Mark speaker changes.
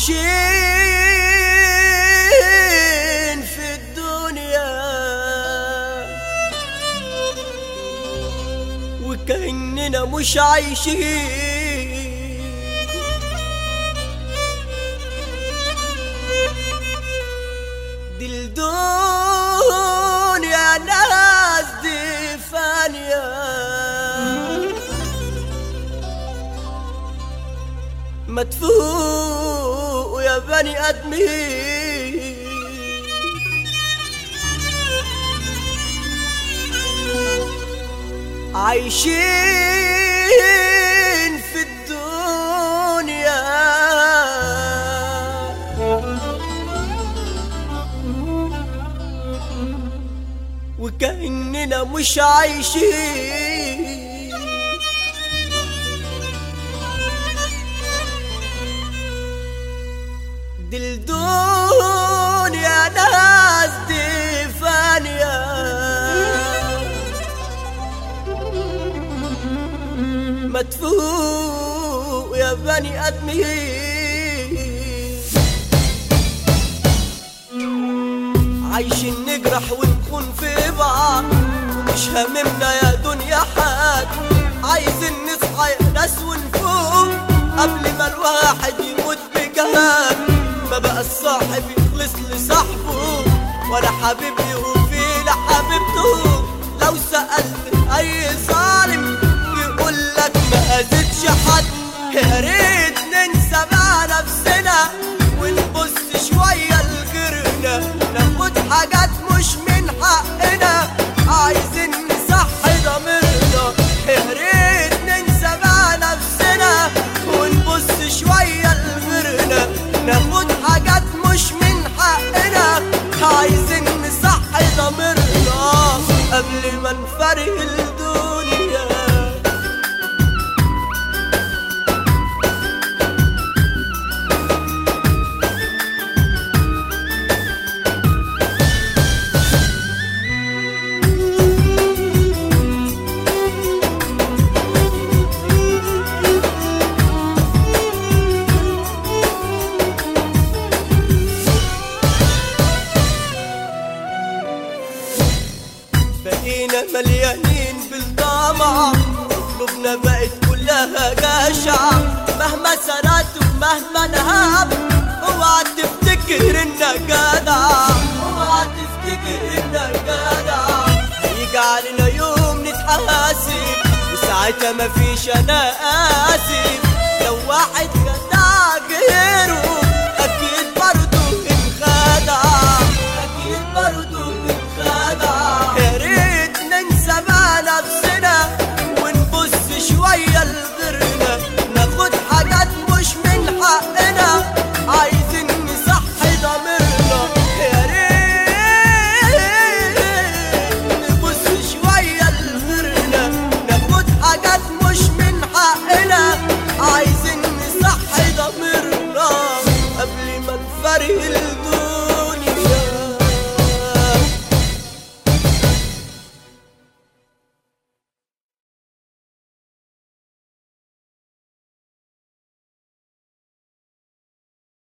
Speaker 1: عايشين في الدنيا وكأننا مش عايشين دي الدنيا ناس دي فانية ما تفوقوا يا بني ادمين عايشين في الدنيا وكأننا مش عايشين دي الدنيا ناس دي فانية ما تفوق يا بني ادمين عايشين نجرح ونكون في بعض ومش هاممنا يا دنيا حد عايزين نصحى يا ناس ونفوق قبل ما الواحد يموت بجهاد ما بقى الصاحب يخلص لصاحبه ولا حبيب يوفي لحبيبته لو سألت أي ظالم يقول لك ما أذيتش حد يا ريت ننسى بقى نفسنا ونبص شوية لغيرنا ناخد حاجات مش من حقنا عايزين نصحي ضميرنا يا ريت ننسى بقى نفسنا ونبص شوية لغيرنا ناخد حاجات مش من حقنا عايزين نصحي ضميرنا قبل ما نفارق الدنيا بقينا مليانين بالطمع قلوبنا بقت كلها جشع مهما سرت ومهما نهب اوعى تفتكر انك جدع اوعى تفتكر انك جدع هيجي علينا يوم نتحاسب وساعتها مفيش انا اسف لو واحد جدع غيره